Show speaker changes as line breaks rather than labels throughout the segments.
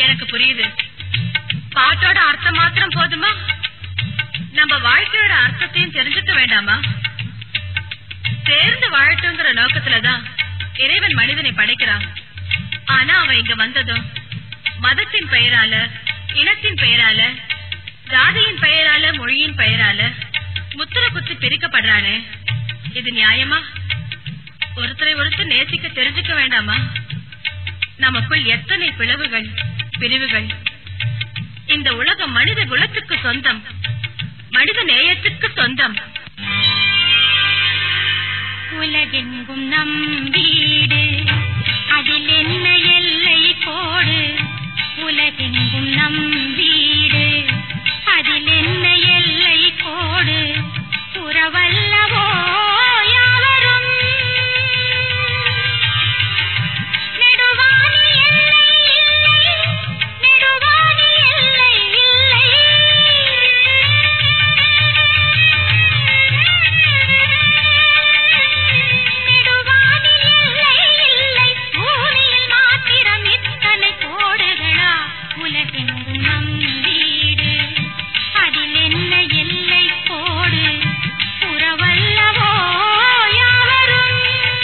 எனக்கு புரியுது பாட்டோட அர்த்தம் மாத்திரம் போதுமா நம்ம வாழ்க்கையோட அர்த்தத்தையும் தெரிஞ்சுக்க வேண்டாமா சேர்ந்து வாழட்டுங்கிற நோக்கத்துலதான் இறைவன் மனிதனை படைக்கிறான் ஆனா அவன் இங்க வந்ததும் மதத்தின் பெயரால இனத்தின் பெயரால ஜாதியின் பெயரால மொழியின் பெயரால முத்திர குத்தி பிரிக்கப்படுறானே இது நியாயமா ஒருத்தரை ஒருத்தர் நேசிக்க தெரிஞ்சுக்க வேண்டாமா நமக்குள் எத்தனை பிளவுகள் பிரிவுகள் இந்த உலகம் மனித குலத்துக்கு சொந்தம் மனித நேயத்துக்கு சொந்தம்
உலகெங்கும் நம் வீடு அதில் என்ன எல்லை கோடு உலகெங்கும் நம் வீடு அதில் என்ன எல்லை கோடு புறவல்லவோ யாவரும் நெடுவானி எல்லை இல்லை நெடுவானி எல்லை நெடுவானில் எல்லை இல்லை பூமியில் மாத்திரம் இத்தனை கோடுகளா உலகெங்கும் நம் வீடு அதில் என்ன எல்லை கோடு புறவல்லவோ யாவரும்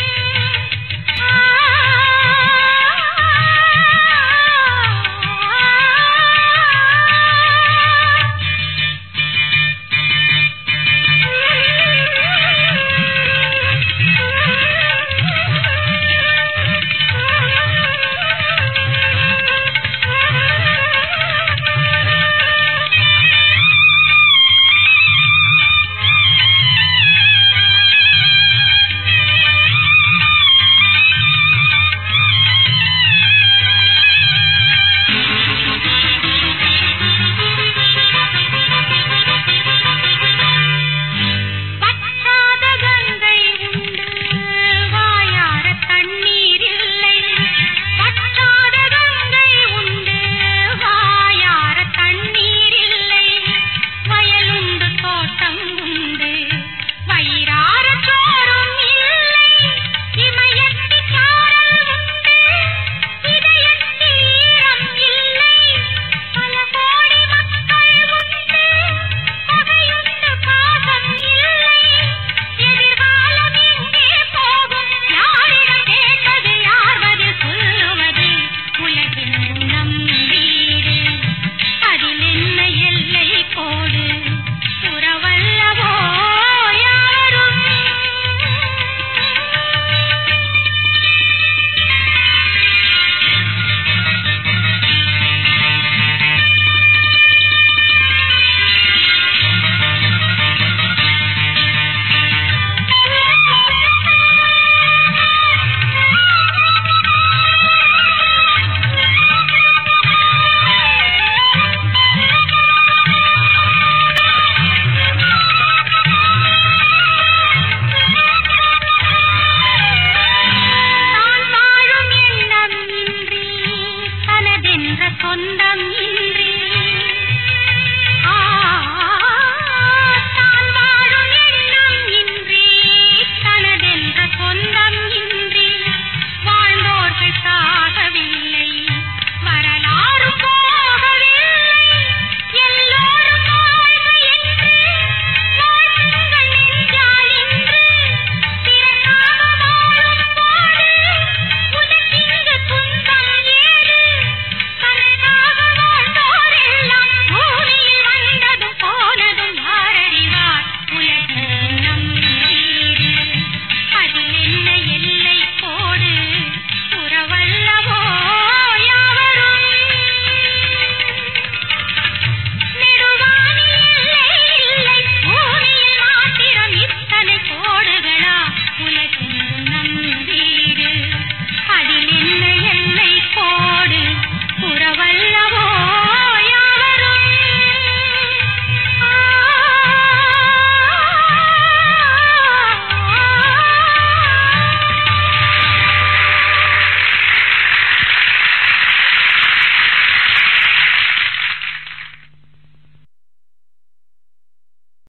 வற்றாத கங்கை உண்டு வாயார தண்ணீர் இல்லை வற்றாத கங்கை உண்டு வாயார தண்ணீர் இல்லை வயலுண்டு தோட்டம் உண்டு வயிறார சோறும் இல்லை இமயத்து சாரல் உண்டு இதயத்தில் ஈரம் இல்லை பல கோடி மக்கள் உண்டு பகையுண்டு பாசம் இல்லை எதிர்காலம் எங்கே போகும் யாரிடம் கேட்பது யார் பதில் சொல்லுவது உலகெங்கும் நம் வீடு அதில் என்ன எல்லை கோடு புறவல்லவோ யாரும் தான் வாழும் எண்ணம் இன்றி தனதென்ற சொந்தம் இல்லை